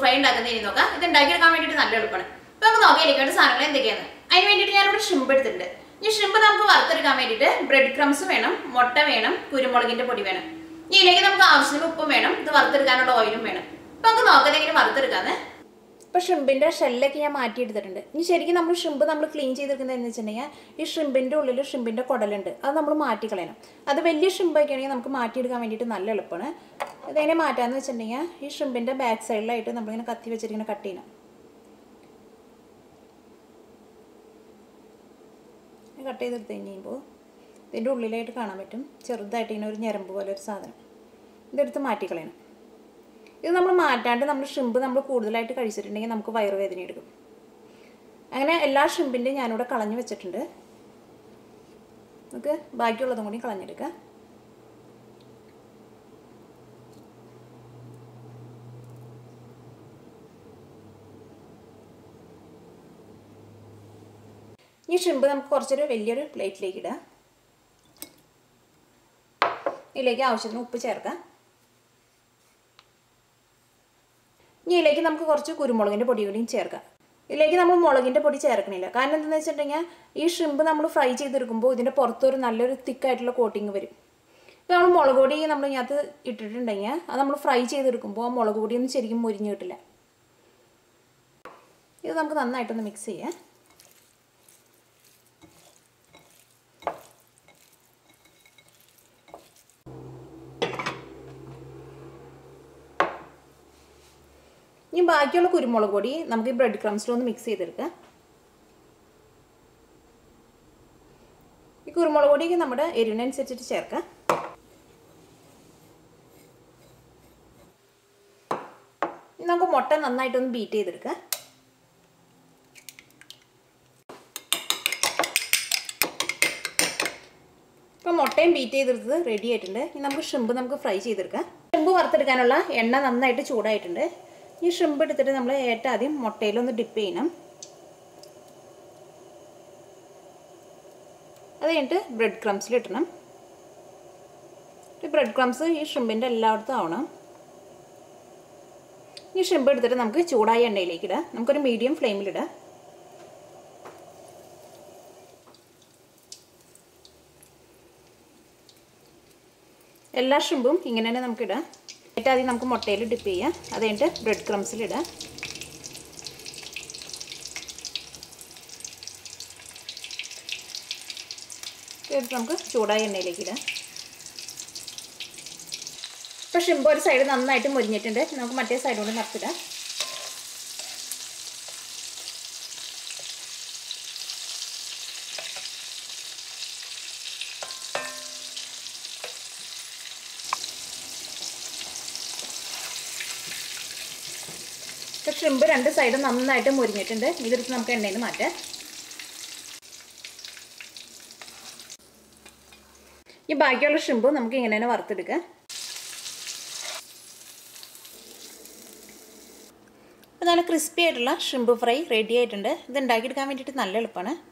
fry ഉണ്ടാക്കുന്ന ഇനി നോക്കാം ഇത് ഉണ്ടാക്കിയെടുക്കാൻ വേണ്ടിയിട്ട് നല്ല എളുപ്പമാണ് അപ്പൊ നമുക്ക് നോക്കാം ഇരിക്കേണ്ട സാധനങ്ങൾ എന്തൊക്കെയാണ് അതിന് വേണ്ടിയിട്ട് ഞാനിവിടെ ഷ്രിമ്പ് എടുത്തിട്ടുണ്ട് ഈ ഷ്രിമ്പ് നമുക്ക് വറുത്തെടുക്കാൻ വേണ്ടിയിട്ട് ബ്രെഡ് ക്രംസ് വേണം മുട്ട വേണം കുരുമുളകിന്റെ പൊടി വേണം ഇതിലേക്ക് നമുക്ക് ആവശ്യത്തിന് ഉപ്പും വേണം ഇത് വറുത്തെടുക്കാനുള്ള ഓയിലും വേണം അപ്പൊ നമുക്ക് നോക്കാം എങ്ങനെ വറുത്തെടുക്കാന്ന് ഇപ്പോൾ ഷ്രിമ്പിൻ്റെ ഷെല്ലൊക്കെ ഞാൻ മാറ്റിയെടുത്തിട്ടുണ്ട് ഇനി ശരിക്കും നമ്മൾ ഷ്രിമ്പ് നമ്മൾ ക്ലീൻ ചെയ്തെടുക്കുന്നത് എന്ന് വെച്ചിട്ടുണ്ടെങ്കിൽ ഈ ഷ്രിമ്പിൻ്റെ ഉള്ളിൽ ഷ്രിമ്പിൻ്റെ കുടലുണ്ട് അത് നമ്മൾ മാറ്റി കളയണം അത് വലിയ ഷ്രിമ്പൊക്കെ ആണെങ്കിൽ നമുക്ക് മാറ്റിയെടുക്കാൻ വേണ്ടിയിട്ട് നല്ല എളുപ്പമാണ് ഇതെങ്ങനെ മാറ്റാമെന്ന് വെച്ചിട്ടുണ്ടെങ്കിൽ ഈ ഷ്രിമ്പിൻ്റെ ബാക്ക് സൈഡിലായിട്ട് നമ്മളിങ്ങനെ കത്തി വെച്ചിട്ടിങ്ങനെ കട്ട് ചെയ്യണം കട്ട് ചെയ്തെടുത്ത് കഴിഞ്ഞ് കഴിയുമ്പോൾ ഇതിൻ്റെ ഉള്ളിലായിട്ട് കാണാൻ പറ്റും ചെറുതായിട്ട് ഇങ്ങനെ ഒരു ഞരമ്പ് പോലെ ഒരു സാധനം ഇതെടുത്ത് മാറ്റിക്കളയണം ഇത് നമ്മൾ മാറ്റാണ്ട് നമ്മൾ ഷ്രിമ്പ് നമ്മൾ കൂടുതലായിട്ട് കഴിച്ചിട്ടുണ്ടെങ്കിൽ നമുക്ക് വയറുവേദന എടുക്കും അങ്ങനെ എല്ലാ ഷ്രിമ്പിൻ്റെയും ഞാനിവിടെ കളഞ്ഞു വെച്ചിട്ടുണ്ട് നമുക്ക് ബാക്കിയുള്ളതും കൂടി കളഞ്ഞെടുക്കാം ഈ ഷ്രിമ്പ് നമുക്ക് കുറച്ചൊരു വലിയൊരു പ്ലേറ്റിലേക്ക് ഇടാം ഇതിലേക്ക് ആവശ്യത്തിന് ഉപ്പ് ചേർക്കാം ഇനി ഇതിലേക്ക് നമുക്ക് കുറച്ച് കുരുമുളകിൻ്റെ പൊടി കൂടിയും ചേർക്കാം ഇതിലേക്ക് നമ്മൾ മുളകിൻ്റെ പൊടി ചേർക്കണില്ല കാരണം എന്താണെന്ന് വെച്ചിട്ടുണ്ടെങ്കിൽ ഈ ഷ്രിമ്പ് നമ്മൾ ഫ്രൈ ചെയ്തെടുക്കുമ്പോൾ ഇതിൻ്റെ പുറത്തൊരു നല്ലൊരു തിക്കായിട്ടുള്ള കോട്ടിങ് വരും ഇപ്പോൾ നമ്മൾ മുളക് പൊടി നമ്മൾ ഇതിനകത്ത് ഇട്ടിട്ടുണ്ടെങ്കിൽ അത് നമ്മൾ ഫ്രൈ ചെയ്തെടുക്കുമ്പോൾ ആ മുളക് പൊടിയൊന്നും ശരിക്കും മുരിഞ്ഞ് കിട്ടില്ല ഇത് നമുക്ക് നന്നായിട്ടൊന്ന് മിക്സ് ചെയ്യാം ഇനി ബാക്കിയുള്ള കുരുമുളക് പൊടി നമുക്ക് ഈ ബ്രെഡ് ക്രംസിലൊന്ന് മിക്സ് ചെയ്തെടുക്കാം ഈ കുരുമുളക് പൊടിയൊക്കെ നമ്മുടെ എരിവിനനുസരിച്ചിട്ട് ചേർക്കാം ഇനി നമുക്ക് മുട്ട നന്നായിട്ടൊന്ന് ബീറ്റ് ചെയ്തെടുക്കാം ഇപ്പം മുട്ടയും ബീറ്റ് ചെയ്തെടുത്തത് റെഡി ആയിട്ടുണ്ട് ഇനി നമുക്ക് ഷ്രിമ്പ് നമുക്ക് ഫ്രൈ ചെയ്തെടുക്കാം ഷ്രിമ്പ് വറുത്തെടുക്കാനുള്ള എണ്ണ നന്നായിട്ട് ചൂടായിട്ടുണ്ട് ഈ ഷ്രിമ്പ് എടുത്തിട്ട് നമ്മൾ ഏറ്റവും ആദ്യം മുട്ടയിലൊന്ന് ഡിപ്പ് ചെയ്യണം അത് കഴിഞ്ഞിട്ട് ബ്രെഡ് ക്രംസിൽ ഇട്ടണം ഈ ബ്രെഡ് ക്രംസ് ഈ ഷ്രിമ്പിൻ്റെ എല്ലായിടത്തും ആവണം ഈ ഷ്രിമ്പ് എടുത്തിട്ട് നമുക്ക് ചൂടായ എണ്ണയിലേക്ക് ഇടാം നമുക്കൊരു മീഡിയം ഫ്ലെയിമിലിടാം എല്ലാ ഷ്രിമ്പും ഇങ്ങനെ തന്നെ നമുക്ക് ഇടാം ഏറ്റവും ആദ്യം നമുക്ക് മുട്ടയിൽ ഡിപ്പ് ചെയ്യാം അത് കഴിഞ്ഞിട്ട് ബ്രെഡ് ക്രംസിൽ ഇടാം എടുത്ത് നമുക്ക് ചൂടായ എണ്ണയിലേക്ക് ഇടാം ഇപ്പോൾ ഷിമ്പ് ഒരു സൈഡ് നന്നായിട്ട് മുരിഞ്ഞിട്ടുണ്ട് നമുക്ക് മറ്റേ സൈഡ് കൊണ്ട് നിറച്ചിടാം ഇപ്പോൾ ഷ്രിമ്പ് രണ്ട് സൈഡും നന്നായിട്ട് മുരിഞ്ഞിട്ടുണ്ട് ഇതെടുത്ത് നമുക്ക് എണ്ണയിൽ നിന്ന് മാറ്റാം ഈ ബാക്കിയുള്ള ഷ്രിമ്പ് നമുക്ക് ഇങ്ങനെ തന്നെ വറുത്തെടുക്കാം അപ്പോൾ നല്ല ക്രിസ്പി ആയിട്ടുള്ള ഷ്രിമ്പ് ഫ്രൈ റെഡി ആയിട്ടുണ്ട് ഇത് ഉണ്ടാക്കിയെടുക്കാൻ വേണ്ടിയിട്ട് നല്ല എളുപ്പമാണ്